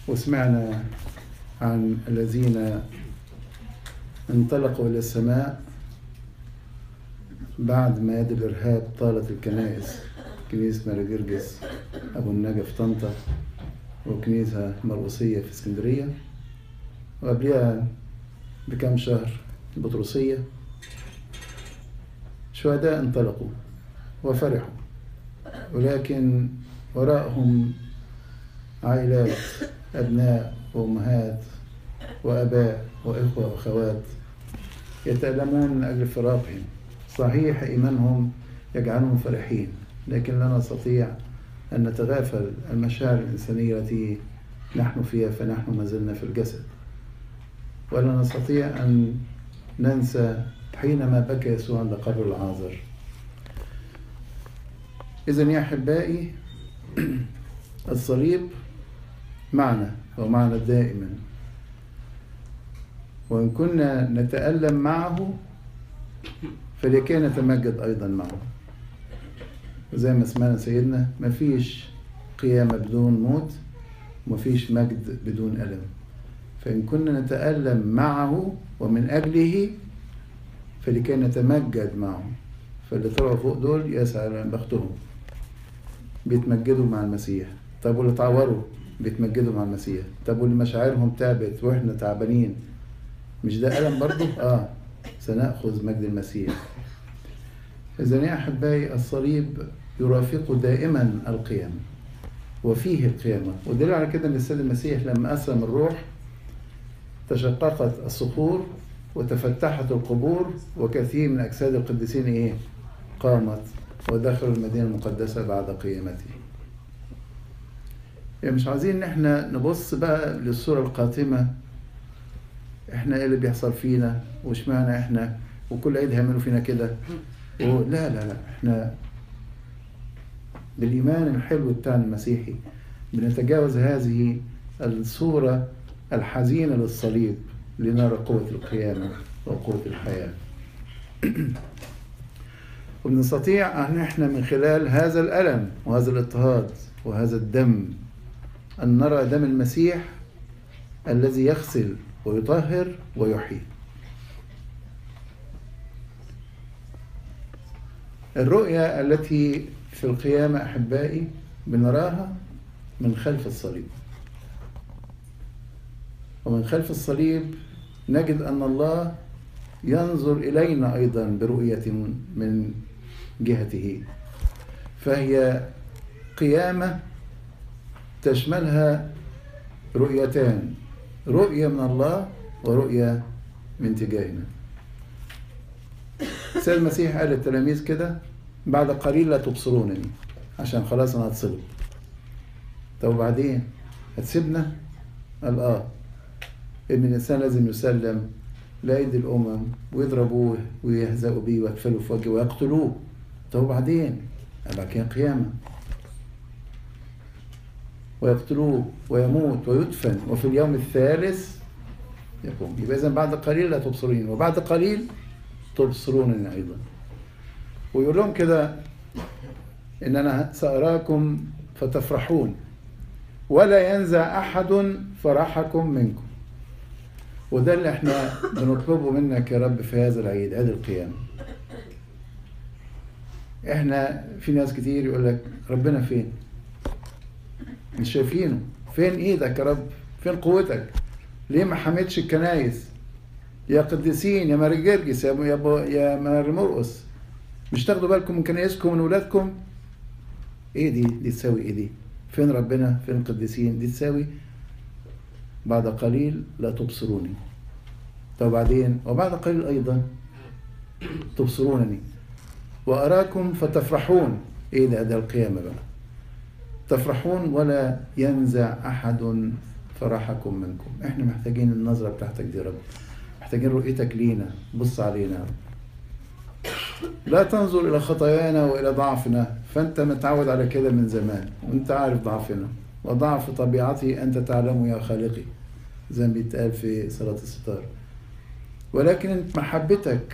وسمعنا عن الذين انطلقوا إلى السماء بعد ما يد الإرهاب طالت الكنائس كنيسة ماري جرجس أبو النجا في طنطا وكنيسة مرقصية في اسكندرية وقبلها بكم شهر البطرسية شهداء انطلقوا وفرحوا ولكن وراءهم عائلات أبناء وأمهات وأباء وإخوة وأخوات يتألمون من أجل فراقهم صحيح إيمانهم يجعلهم فرحين لكن لا نستطيع أن نتغافل المشاعر الإنسانية التي نحن فيها فنحن ما زلنا في الجسد ولا نستطيع أن ننسى حينما بكى يسوع عند قبر العازر إذا يا أحبائي الصليب معنا ومعنا دائما وإن كنا نتألم معه فلكي نتمجد أيضا معه وزي ما سمعنا سيدنا مفيش قيامة بدون موت ومفيش مجد بدون ألم فإن كنا نتألم معه ومن أجله فلكي نتمجد معه فاللي طلعوا فوق دول يسعى بختهم بيتمجدوا مع المسيح طب واللي اتعوروا بيتمجدوا مع المسيح طب واللي مشاعرهم تعبت واحنا تعبانين مش ده ألم برضه؟ آه سنأخذ مجد المسيح إذا يا أحبائي الصليب يرافق دائما القيامة وفيه القيامة ودليل على كده أن السيد المسيح لما أسلم الروح تشققت الصخور وتفتحت القبور وكثير من أجساد القديسين إيه؟ قامت ودخلوا المدينة المقدسة بعد قيامته يعني مش عايزين ان احنا نبص بقى للصورة القاتمة احنا ايه اللي بيحصل فينا واشمعنى احنا وكل عيد هيعملوا فينا كده لا لا لا احنا بالإيمان الحلو بتاعنا المسيحي بنتجاوز هذه الصورة الحزينة للصليب لنرى قوة القيامة وقوة الحياة وبنستطيع أن احنا من خلال هذا الألم وهذا الاضطهاد وهذا الدم أن نرى دم المسيح الذي يغسل ويطهر ويحيي الرؤية التي في القيامة أحبائي بنراها من خلف الصليب ومن خلف الصليب نجد أن الله ينظر إلينا أيضا برؤية من جهته فهي قيامة تشملها رؤيتان رؤية من الله ورؤية من تجاهنا السيد المسيح قال للتلاميذ كده بعد قليل لا تبصرونني عشان خلاص انا هتصلب طب وبعدين هتسيبنا قال اه ابن الانسان لازم يسلم لايدي الامم ويضربوه ويهزأوا بيه ويكفلوا في وجهه ويقتلوه طب وبعدين بعد كده قيامه ويقتلوه ويموت ويدفن وفي اليوم الثالث يقوم يبقى اذا بعد قليل لا تبصرين وبعد قليل تبصرونني ايضا ويقول لهم كده ان انا ساراكم فتفرحون ولا ينزع احد فرحكم منكم وده اللي احنا بنطلبه منك يا رب في هذا العيد عيد القيامه احنا في ناس كتير يقول لك ربنا فين مش شايفينه فين ايدك يا رب فين قوتك ليه ما حميتش الكنايس يا قديسين يا ماري جرجس يا يا, يا ماري مرقس مش تاخدوا بالكم من كنايسكم ومن ولادكم ايه دي دي تساوي ايه دي فين ربنا فين القديسين دي تساوي بعد قليل لا تبصروني طب بعدين وبعد قليل ايضا تبصرونني واراكم فتفرحون ايه ده ده القيامه بقى تفرحون ولا ينزع احد فرحكم منكم احنا محتاجين النظره بتاعتك دي يا رب محتاجين رؤيتك لينا بص علينا يا رب لا تنظر إلى خطايانا وإلى ضعفنا فأنت متعود على كده من زمان وأنت عارف ضعفنا وضعف طبيعتي أنت تعلم يا خالقي زي ما بيتقال في صلاة الستار ولكن انت محبتك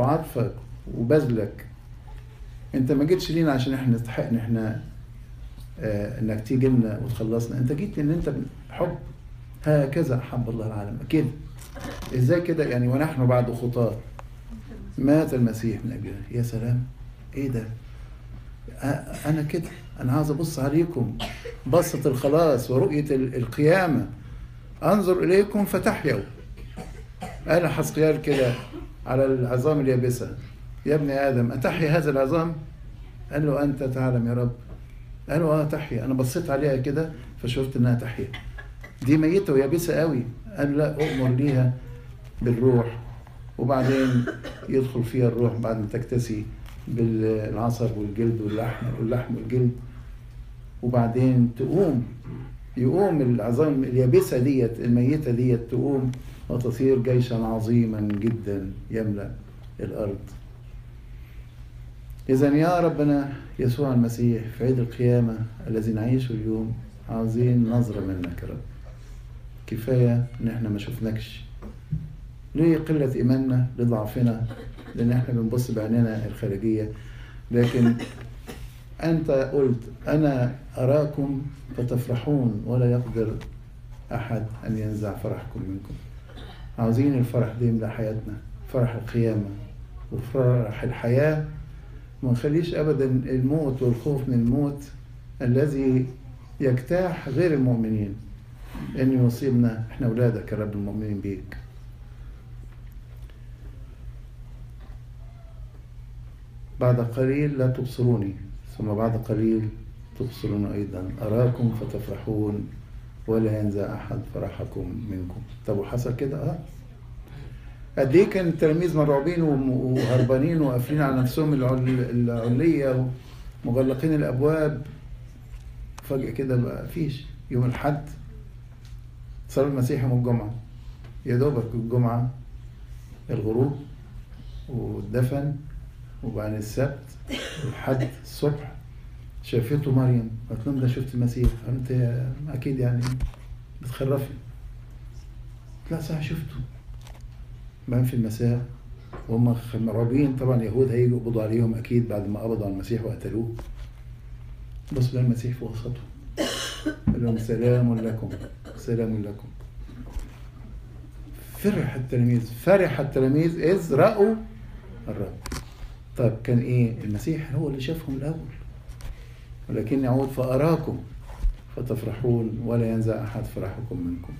وعطفك وبذلك انت ما جيتش لينا عشان احنا نستحق ان احنا آه انك تيجي لنا وتخلصنا انت جيت ان انت حب هكذا احب الله العالم كده ازاي كده يعني ونحن بعد خطاه مات المسيح من اجلنا يا سلام ايه ده آه انا كده انا عاوز ابص عليكم بصة الخلاص ورؤية القيامة انظر اليكم فتحيوا قال حسقيال كده على العظام اليابسة يا ابن ادم اتحيا هذا العظام قال له انت تعلم يا رب قال له اه تحيا انا بصيت عليها كده فشفت انها تحيا دي ميتة ويابسة قوي قال لا أؤمر ليها بالروح وبعدين يدخل فيها الروح بعد ما تكتسي بالعصب والجلد واللحم واللحم والجلد وبعدين تقوم يقوم العظام اليابسة ديت الميتة ديت تقوم وتصير جيشا عظيما جدا يملأ الأرض إذا يا ربنا يسوع المسيح في عيد القيامة الذي نعيشه اليوم عاوزين نظرة منك يا رب كفاية إن إحنا ما شفناكش ليه قلة إيماننا لضعفنا لأن إحنا بنبص بعيننا الخارجية لكن أنت قلت أنا أراكم فتفرحون ولا يقدر أحد أن ينزع فرحكم منكم عاوزين الفرح ده يملأ حياتنا فرح القيامة وفرح الحياة ما نخليش أبدا الموت والخوف من الموت الذي يجتاح غير المؤمنين أن يصيبنا إحنا أولادك يا رب المؤمنين بيك بعد قليل لا تبصروني ثم بعد قليل تبصرون أيضا أراكم فتفرحون ولا ينزع أحد فرحكم منكم طب وحصل كده أه قد إيه كان التلاميذ مرعوبين وهربانين وقافلين على نفسهم العلية ومغلقين الأبواب فجأة كده بقى فيش يوم الحد صلى المسيح يوم الجمعة يا دوبك الجمعة الغروب والدفن وبعد السبت الحد الصبح شافته مريم قالت لهم ده شفت المسيح انت اكيد يعني بتخرفي لا صح شفته بعدين في المساء وهم مرعوبين طبعا اليهود هيجوا يقبضوا عليهم اكيد بعد ما قبضوا على المسيح وقتلوه بص بقى المسيح في وسطهم قال لهم سلام لكم سلام لكم فرح التلاميذ فرح التلاميذ اذ راوا الرب طيب كان ايه المسيح هو اللي شافهم الاول ولكن يعود فاراكم فتفرحون ولا ينزع احد فرحكم منكم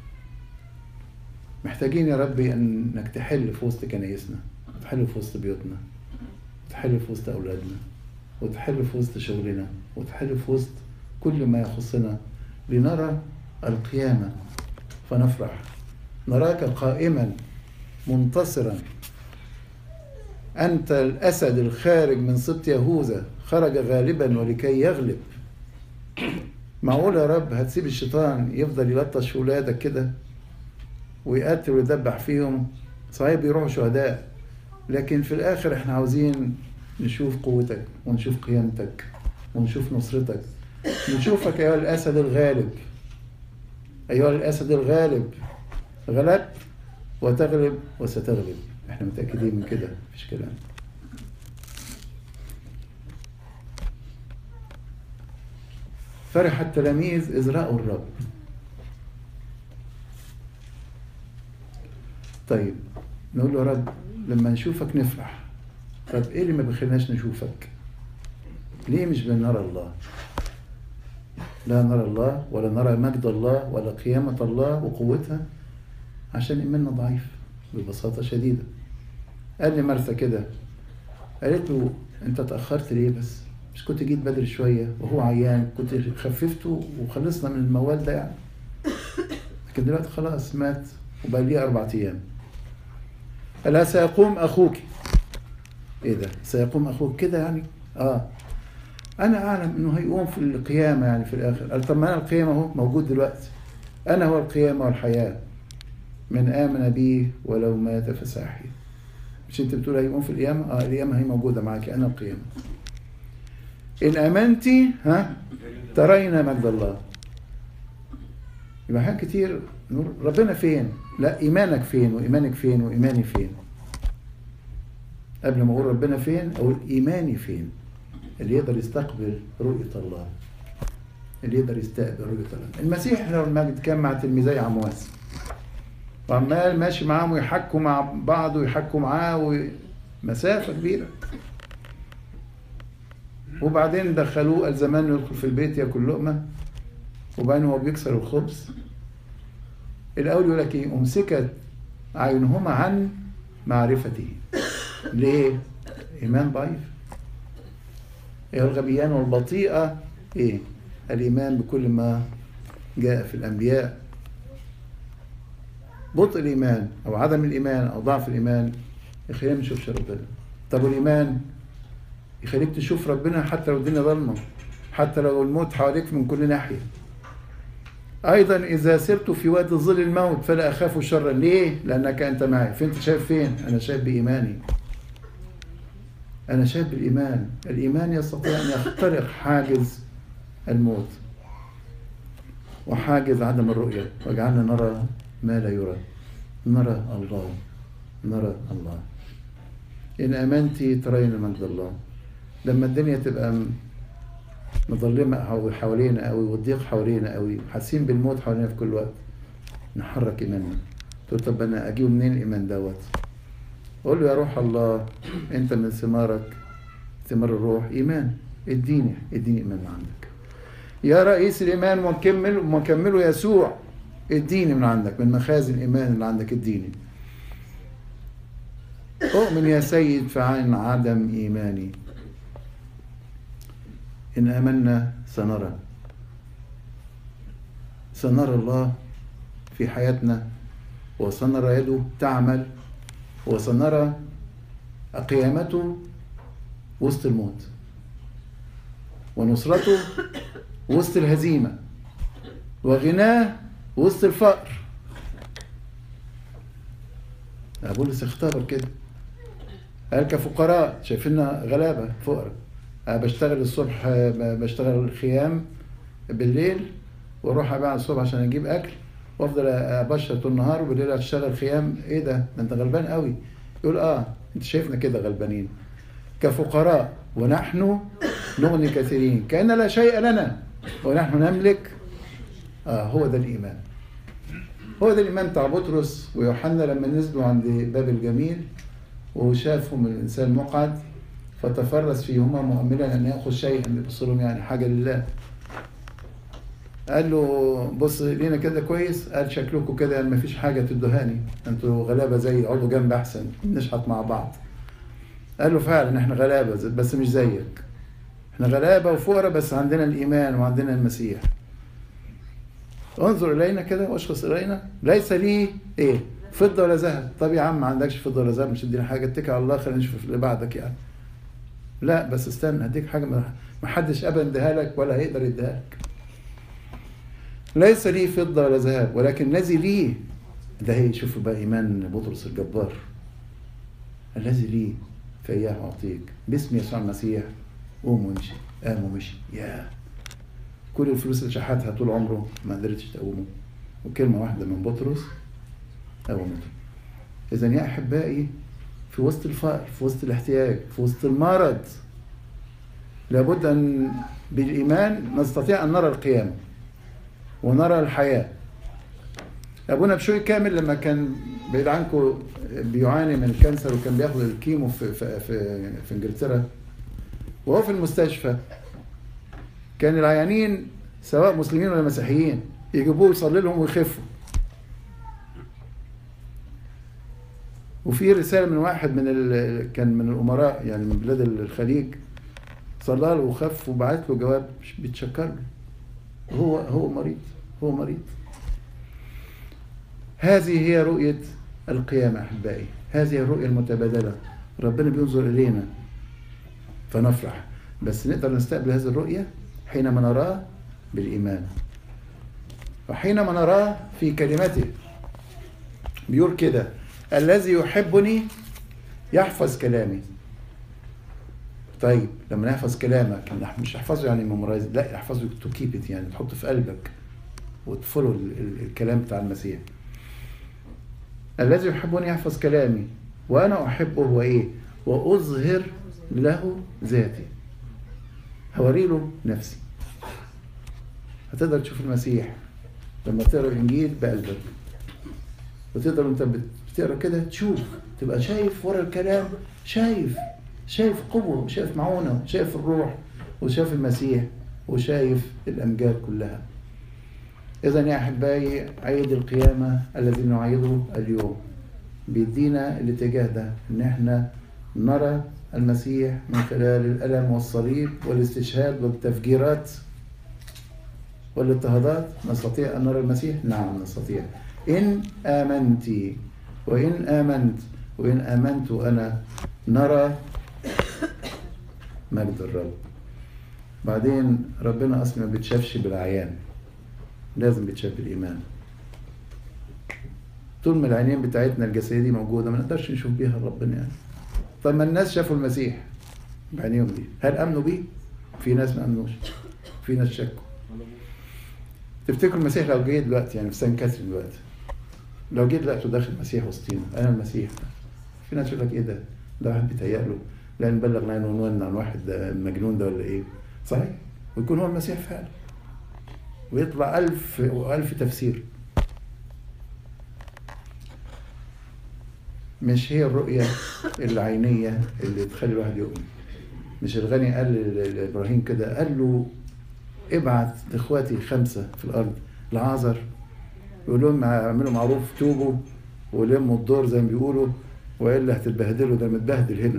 محتاجين يا ربي انك تحل في وسط كنايسنا وتحل في وسط بيوتنا وتحل في وسط اولادنا وتحل في وسط شغلنا وتحل في وسط كل ما يخصنا لنرى القيامة فنفرح نراك قائما منتصرا أنت الأسد الخارج من سبط يهوذا خرج غالبا ولكي يغلب معقول يا رب هتسيب الشيطان يفضل يلطش في ولادك كده ويقتل ويدبح فيهم صحيح بيروحوا شهداء لكن في الآخر احنا عاوزين نشوف قوتك ونشوف قيامتك ونشوف نصرتك نشوفك أيها الأسد الغالب أيها الأسد الغالب غلبت وتغلب وستغلب احنا متأكدين من كده مفيش كلام فرح التلاميذ إذ رأوا الرب طيب نقول له رب لما نشوفك نفرح طب ايه اللي ما بيخليناش نشوفك ليه مش بنرى الله لا نرى الله ولا نرى مجد الله ولا قيامة الله وقوتها عشان إيماننا ضعيف ببساطة شديدة قال لي مرثا كده قالت له أنت تأخرت ليه بس مش كنت جيت بدري شوية وهو عيان كنت خففته وخلصنا من الموال ده يعني لكن دلوقتي خلاص مات وبقى ليه أربع أيام ألا سيقوم أخوك إيه ده سيقوم أخوك كده يعني آه أنا أعلم إنه هيقوم في القيامة يعني في الآخر قال طب ما أنا القيامة أهو موجود دلوقتي أنا هو القيامة والحياة من آمن بي ولو مات فساحي مش أنت بتقول هيقوم في القيامة؟ آه القيامة هي موجودة معاكي أنا القيامة إن آمنتي ها ترين مجد الله يبقى حاجات كتير نقول ربنا فين؟ لا إيمانك فين وإيمانك فين وإيماني فين؟ قبل ما أقول ربنا فين أقول إيماني فين؟ اللي يقدر يستقبل رؤية الله اللي يقدر يستقبل رؤية الله المسيح له المجد كان مع تلميذي عمواس وعمال ماشي معاهم ويحكوا مع بعض ويحكوا معاه مسافة كبيرة وبعدين دخلوه قال زمان يدخل في البيت ياكل لقمة وبعدين هو بيكسر الخبز الأول يقول لك إيه أمسكت عينهما عن معرفته ليه؟ إيمان ضعيف إيه الغبيان والبطيئة إيه؟ الإيمان بكل ما جاء في الأنبياء بطء الإيمان أو عدم الإيمان أو ضعف الإيمان يخلينا ما نشوفش ربنا طب والإيمان يخليك تشوف ربنا حتى لو الدنيا ضلمة حتى لو الموت حواليك من كل ناحية أيضا إذا سرت في وادي ظل الموت فلا أخاف شرا ليه؟ لأنك أنت معي فين أنت شايف فين؟ أنا شايف بإيماني أنا شايف بالإيمان الإيمان يستطيع أن يخترق حاجز الموت وحاجز عدم الرؤية وجعلنا نرى ما لا يرى نرى الله نرى الله إن آمنتي ترين مجد الله لما الدنيا تبقى مظلمة أو حوالينا قوي والضيق حوالينا قوي حاسين بالموت حوالينا في كل وقت نحرك إيماننا تقول طب أنا أجيب منين الإيمان دوت قول له يا روح الله أنت من ثمارك ثمار الروح إيمان اديني اديني إيمان من عندك يا رئيس الإيمان ومكمل ومكمله يسوع اديني من عندك من مخازن الإيمان اللي عندك اديني أؤمن يا سيد فعن عدم إيماني إن آمنا سنرى سنرى الله في حياتنا وسنرى يده تعمل وسنرى قيامته وسط الموت ونصرته وسط الهزيمة وغناه وسط الفقر بولس اختبر كده قال كفقراء شايفيننا غلابة فقراء بشتغل الصبح بشتغل خيام بالليل واروح ابيع الصبح عشان اجيب اكل وافضل ابشر طول النهار وبالليل اشتغل خيام ايه ده؟ ده انت غلبان قوي يقول اه انت شايفنا كده غلبانين كفقراء ونحن نغني كثيرين كأن لا شيء لنا ونحن نملك آه هو ده الإيمان هو ده الإيمان بتاع بطرس ويوحنا لما نزلوا عند باب الجميل وشافهم الإنسان مقعد فتفرس فيهما مؤملا أن يأخذ شيئا يبص لهم يعني حاجة لله قال له بص لينا كده كويس قال شكلكم كده ما فيش حاجة تدهاني انتوا غلابة زي اقعدوا جنب أحسن نشحط مع بعض قال له فعلا احنا غلابة بس مش زيك احنا غلابة وفقراء بس عندنا الإيمان وعندنا المسيح انظر إلينا كده واشخص إلينا ليس لي إيه فضة ولا ذهب طب يا عم ما عندكش فضة ولا ذهب مش تدينا حاجة اتكل على الله خلينا نشوف اللي بعدك يعني لا بس استنى هديك حاجة ما حدش أبدا اداها لك ولا هيقدر يديها لك ليس لي فضة ولا ذهب ولكن الذي لي ده هي شوفوا بقى إيمان بطرس الجبار الذي لي فإياه أعطيك باسم يسوع المسيح قوم وامشي قام ومشي يا كل الفلوس اللي شحتها طول عمره ما قدرتش تقومه وكلمة واحدة من بطرس قومته إذا يا أحبائي في وسط الفقر في وسط الاحتياج في وسط المرض لابد أن بالإيمان نستطيع أن نرى القيامة ونرى الحياة أبونا بشوي كامل لما كان بعيد عنكم بيعاني من الكانسر وكان بياخد الكيمو في, في, في, في انجلترا وهو في المستشفى كان العيانين سواء مسلمين ولا مسيحيين يجيبوه يصلي لهم ويخفوا وفي رسالة من واحد من ال... كان من الأمراء يعني من بلاد الخليج صلى له وخف وبعت له جواب بيتشكر له هو هو مريض هو مريض هذه هي رؤية القيامة أحبائي هذه الرؤية المتبادلة ربنا بينظر إلينا فنفرح بس نقدر نستقبل هذه الرؤية حينما نراه بالإيمان وحينما نراه في كلمته بيقول كده الذي يحبني يحفظ كلامي طيب لما نحفظ كلامك مش يحفظه يعني ميمورايز لا يحفظه تو كيب ات يعني تحطه في قلبك وتفولو الكلام بتاع المسيح الذي يحبني يحفظ كلامي وانا احبه وايه واظهر له ذاتي هوري له نفسي هتقدر تشوف المسيح لما تقرا الانجيل بقلبك وتقدر وانت بتقرا كده تشوف تبقى شايف ورا الكلام شايف شايف قوه وشايف معونه وشايف الروح وشايف المسيح وشايف الامجاد كلها اذا يا احبائي عيد القيامه الذي نعيده اليوم بيدينا الاتجاه ده ان احنا نرى المسيح من خلال الالم والصليب والاستشهاد والتفجيرات والاضطهادات نستطيع ان نرى المسيح نعم نستطيع ان امنت وان امنت وان امنت انا نرى مجد الرب بعدين ربنا اصلا ما بيتشافش بالعيان لازم بيتشاف بالايمان طول ما العينين بتاعتنا الجسديه دي موجوده ما نقدرش نشوف بيها ربنا يعني طب ما الناس شافوا المسيح بعينيهم دي هل امنوا بيه؟ في ناس ما امنوش في ناس شكوا تفتكروا المسيح لو جه دلوقتي يعني في سان كاترين دلوقتي لو جه دلوقتي وداخل المسيح وسطينا انا المسيح في ناس يقول لك ايه ده؟ ده واحد بيتهيأ له لا نبلغ 911 عن واحد ده مجنون ده ولا ايه؟ صحيح؟ ويكون هو المسيح فعلا ويطلع ألف وألف تفسير مش هي الرؤية العينية اللي تخلي الواحد يؤمن مش الغني قال لإبراهيم كده قال له ابعت لاخواتي خمسة في الأرض لعازر يقول لهم اعملوا معروف توبوا ولموا الدور زي ما بيقولوا والا هتتبهدلوا ده متبهدل هنا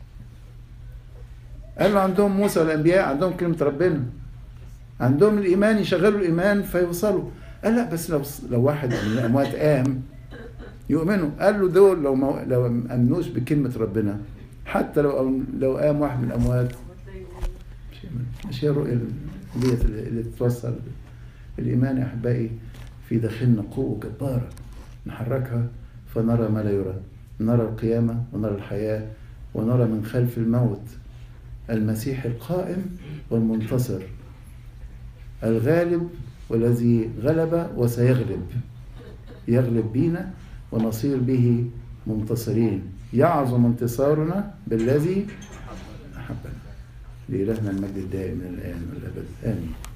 قال له عندهم موسى والانبياء عندهم كلمه ربنا عندهم الايمان يشغلوا الايمان فيوصلوا قال لا بس لو لو واحد من الاموات قام يؤمنوا قال له دول لو ما لو امنوش بكلمه ربنا حتى لو لو قام واحد من الاموات مش مش هي الرؤيه ديت اللي تتوصل الايمان يا احبائي في داخلنا قوه جباره نحركها فنرى ما لا يرى نرى القيامه ونرى الحياه ونرى من خلف الموت المسيح القائم والمنتصر الغالب والذي غلب وسيغلب يغلب بينا ونصير به منتصرين يعظم انتصارنا بالذي أحبنا لإلهنا المجد الدائم من الآن والأبد آمين